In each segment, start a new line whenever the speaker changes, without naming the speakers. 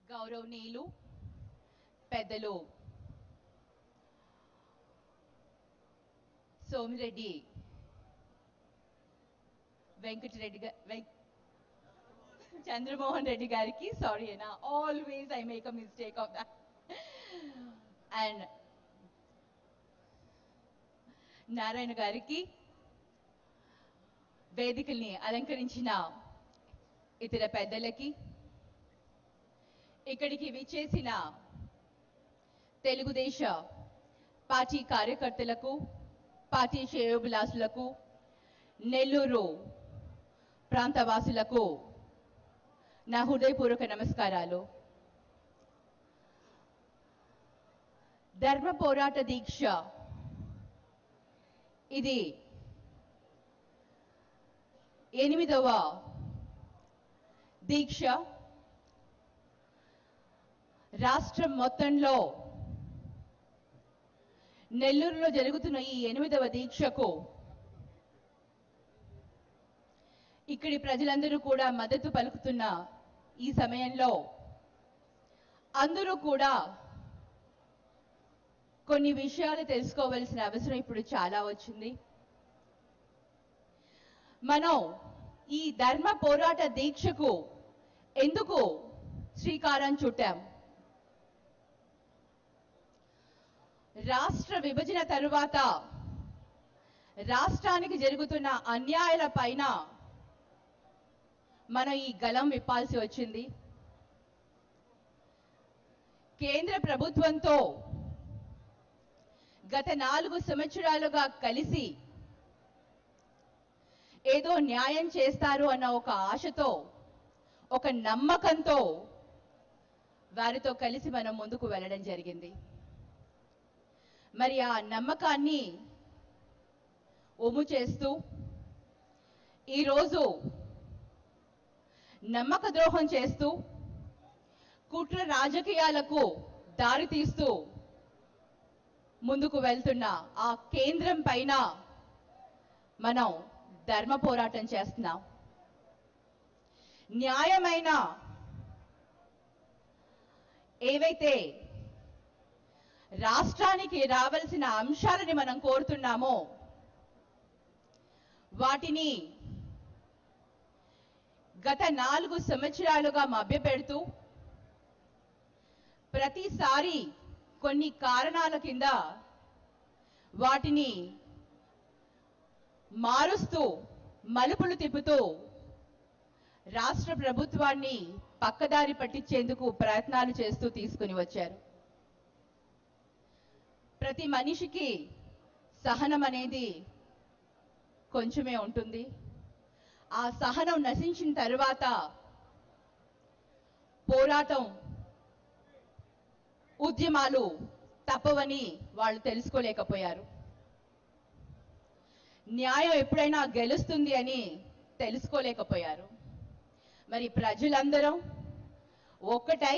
గౌరవనీయులు పెద్దలు సోమిరెడ్డి వెంకటరెడ్డి గా- వెం- చంద్రమోహన్ రెడ్డి గారికి సారీ నా always I make a mistake of that and Narayana గారికి వేదికల్ని అలంకరించిన ఇతర పెద్దలకి ఇక్కడికి విచ్చేసిన తెలుగుదేశ పార్టీ కార్యకర్తలకు పార్టీ శ్రేయోభిలాసులకు నెల్లూరు ప్రాంతవాసులకు నా హృదయపూర్వక నమస్కారాలు ధర్మ పోరాట దీక్ష ఇది ఎనిమిదవ దీక్ష రాష్ట్రం మొత్తంలో నెల్లూరులో జరుగుతున్న ఈ ఎనిమిదవ దీక్షకు ఇక్కడి ప్రజలందరూ కూడా మద్దతు పలుకుతున్న ఈ సమయంలో అందరూ కూడా కొన్ని విషయాలు తెలుసుకోవాల్సిన అవసరం ఇప్పుడు చాలా వచ్చింది మనం ఈ ధర్మ పోరాట దీక్షకు ఎందుకు శ్రీకారం చుట్టాం రాష్ట్ర విభజన తరువాత రాష్ట్రానికి జరుగుతున్న అన్యాయాల పైన మనం ఈ గలం విప్పాల్సి వచ్చింది కేంద్ర ప్రభుత్వంతో గత నాలుగు సంవత్సరాలుగా కలిసి ఏదో న్యాయం చేస్తారు అన్న ఒక ఆశతో ఒక నమ్మకంతో వారితో కలిసి మనం ముందుకు వెళ్ళడం జరిగింది మరి ఆ నమ్మకాన్ని ఒమ్ము చేస్తూ ఈరోజు నమ్మక ద్రోహం చేస్తూ కుట్ర రాజకీయాలకు దారి తీస్తూ ముందుకు వెళ్తున్న ఆ కేంద్రం పైన మనం ధర్మ పోరాటం చేస్తున్నాం న్యాయమైన ఏవైతే రాష్ట్రానికి రావాల్సిన అంశాలని మనం కోరుతున్నామో వాటిని గత నాలుగు సంవత్సరాలుగా మభ్యపెడుతూ ప్రతిసారి కొన్ని కారణాల కింద వాటిని మారుస్తూ మలుపులు తిప్పుతూ రాష్ట్ర ప్రభుత్వాన్ని పక్కదారి పట్టించేందుకు ప్రయత్నాలు చేస్తూ తీసుకుని వచ్చారు ప్రతి మనిషికి సహనం అనేది కొంచెమే ఉంటుంది ఆ సహనం నశించిన తరువాత పోరాటం ఉద్యమాలు తప్పవని వాళ్ళు తెలుసుకోలేకపోయారు న్యాయం ఎప్పుడైనా గెలుస్తుంది అని తెలుసుకోలేకపోయారు మరి ప్రజలందరం ఒక్కటై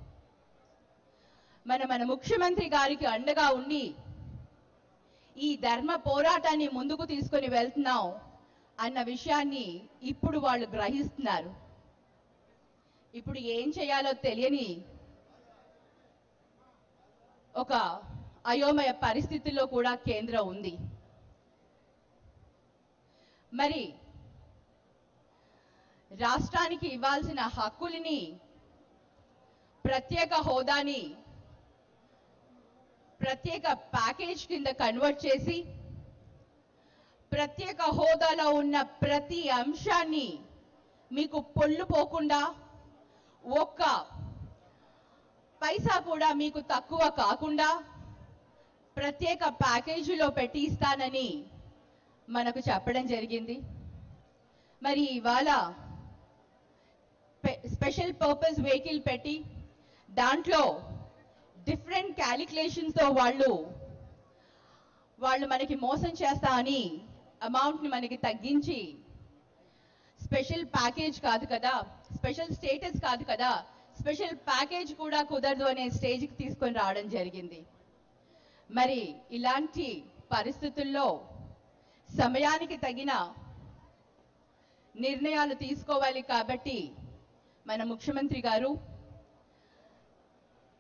మన మన ముఖ్యమంత్రి గారికి అండగా ఉండి ఈ ధర్మ పోరాటాన్ని ముందుకు తీసుకొని వెళ్తున్నాం అన్న విషయాన్ని ఇప్పుడు వాళ్ళు గ్రహిస్తున్నారు ఇప్పుడు ఏం చేయాలో తెలియని ఒక అయోమయ పరిస్థితుల్లో కూడా కేంద్రం ఉంది మరి రాష్ట్రానికి ఇవ్వాల్సిన హక్కుల్ని ప్రత్యేక హోదాని ప్రత్యేక ప్యాకేజ్ కింద కన్వర్ట్ చేసి ప్రత్యేక హోదాలో ఉన్న ప్రతి అంశాన్ని మీకు పొల్లు పోకుండా ఒక్క పైసా కూడా మీకు తక్కువ కాకుండా ప్రత్యేక ప్యాకేజీలో పెట్టి ఇస్తానని మనకు చెప్పడం జరిగింది మరి ఇవాళ పె- స్పెషల్ పర్పస్ వెహికల్ పెట్టి దాంట్లో డిఫరెంట్ క్యాలిక్యులేషన్స్తో వాళ్ళు వాళ్ళు మనకి మోసం చేస్తా అని అమౌంట్ని మనకి తగ్గించి స్పెషల్ ప్యాకేజ్ కాదు కదా స్పెషల్ స్టేటస్ కాదు కదా స్పెషల్ ప్యాకేజ్ కూడా కుదరదు అనే స్టేజ్కి తీసుకొని రావడం జరిగింది మరి ఇలాంటి పరిస్థితుల్లో సమయానికి తగిన నిర్ణయాలు తీసుకోవాలి కాబట్టి మన ముఖ్యమంత్రి గారు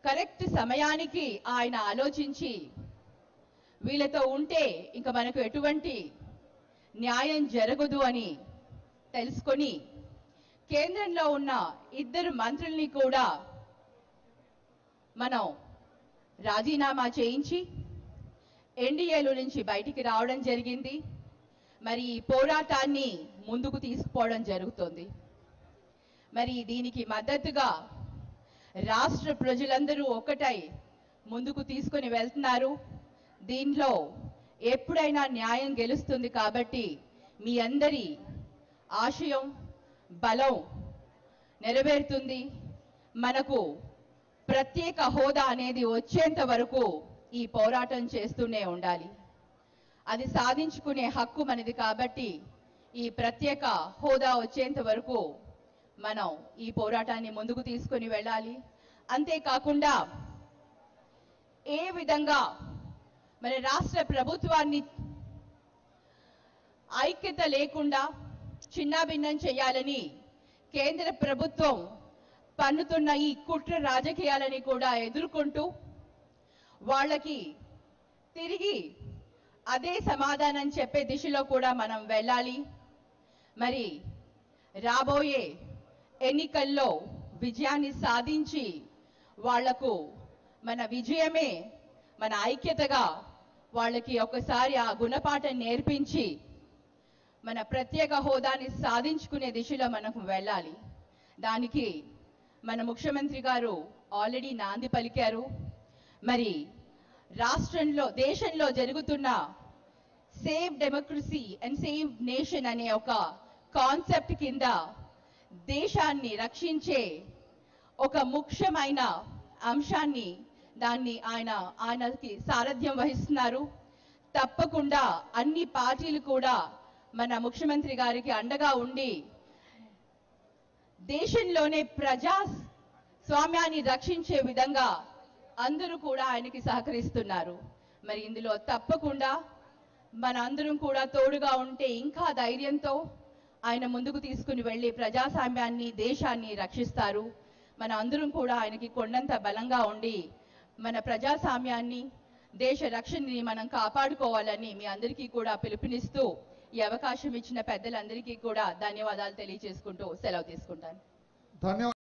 కరెక్ట్ సమయానికి ఆయన ఆలోచించి వీళ్ళతో ఉంటే ఇంకా మనకు ఎటువంటి న్యాయం జరగదు అని తెలుసుకొని కేంద్రంలో ఉన్న ఇద్దరు మంత్రుల్ని కూడా మనం రాజీనామా చేయించి ఎన్డీఏలో నుంచి బయటికి రావడం జరిగింది మరి ఈ పోరాటాన్ని ముందుకు తీసుకుపోవడం జరుగుతుంది మరి దీనికి మద్దతుగా రాష్ట్ర ప్రజలందరూ ఒకటై ముందుకు తీసుకొని వెళ్తున్నారు దీనిలో ఎప్పుడైనా న్యాయం గెలుస్తుంది కాబట్టి మీ అందరి ఆశయం బలం నెరవేరుతుంది మనకు ప్రత్యేక హోదా అనేది వచ్చేంత వరకు ఈ పోరాటం చేస్తూనే ఉండాలి అది సాధించుకునే హక్కు మనది కాబట్టి ఈ ప్రత్యేక హోదా వచ్చేంత వరకు మనం ఈ పోరాటాన్ని ముందుకు తీసుకొని వెళ్ళాలి అంతేకాకుండా ఏ విధంగా మన రాష్ట్ర ప్రభుత్వాన్ని ఐక్యత లేకుండా చిన్నాభిన్నం చేయాలని కేంద్ర ప్రభుత్వం పన్నుతున్న ఈ కుట్ర రాజకీయాలని కూడా ఎదుర్కొంటూ వాళ్ళకి తిరిగి అదే సమాధానం చెప్పే దిశలో కూడా మనం వెళ్ళాలి మరి రాబోయే ఎన్నికల్లో విజయాన్ని సాధించి వాళ్లకు మన విజయమే మన ఐక్యతగా వాళ్ళకి ఒకసారి ఆ గుణపాఠం నేర్పించి మన ప్రత్యేక హోదాని సాధించుకునే దిశలో మనకు వెళ్ళాలి దానికి మన ముఖ్యమంత్రి గారు ఆల్రెడీ నాంది పలికారు మరి రాష్ట్రంలో దేశంలో జరుగుతున్న save democracy and save nation అనే ఒక కాన్సెప్ట్ కింద దేశాన్ని రక్షించే ఒక ముఖ్యమైన అంశాన్ని దాన్ని ఆయన ఆయనకి సారథ్యం వహిస్తున్నారు తప్పకుండా అన్ని పార్టీలు కూడా మన ముఖ్యమంత్రి గారికి అండగా ఉండి దేశంలోనే ప్రజా స్వామ్యాన్ని రక్షించే విధంగా అందరూ కూడా ఆయనకి సహకరిస్తున్నారు మరి ఇందులో తప్పకుండా మన అందరం కూడా తోడుగా ఉంటే ఇంకా ధైర్యంతో ఆయన ముందుకు తీసుకుని వెళ్ళి ప్రజాస్వామ్యాన్ని దేశాన్ని రక్షిస్తారు మన అందరం కూడా ఆయనకి కొండంత బలంగా ఉండి మన ప్రజాస్వామ్యాన్ని దేశ రక్షణని మనం కాపాడుకోవాలని మీ అందరికీ కూడా పిలుపునిస్తూ ఈ అవకాశం ఇచ్చిన పెద్దలందరికీ కూడా ధన్యవాదాలు తెలియజేసుకుంటూ సెలవు తీసుకుంటాను
ధన్యవాదాలు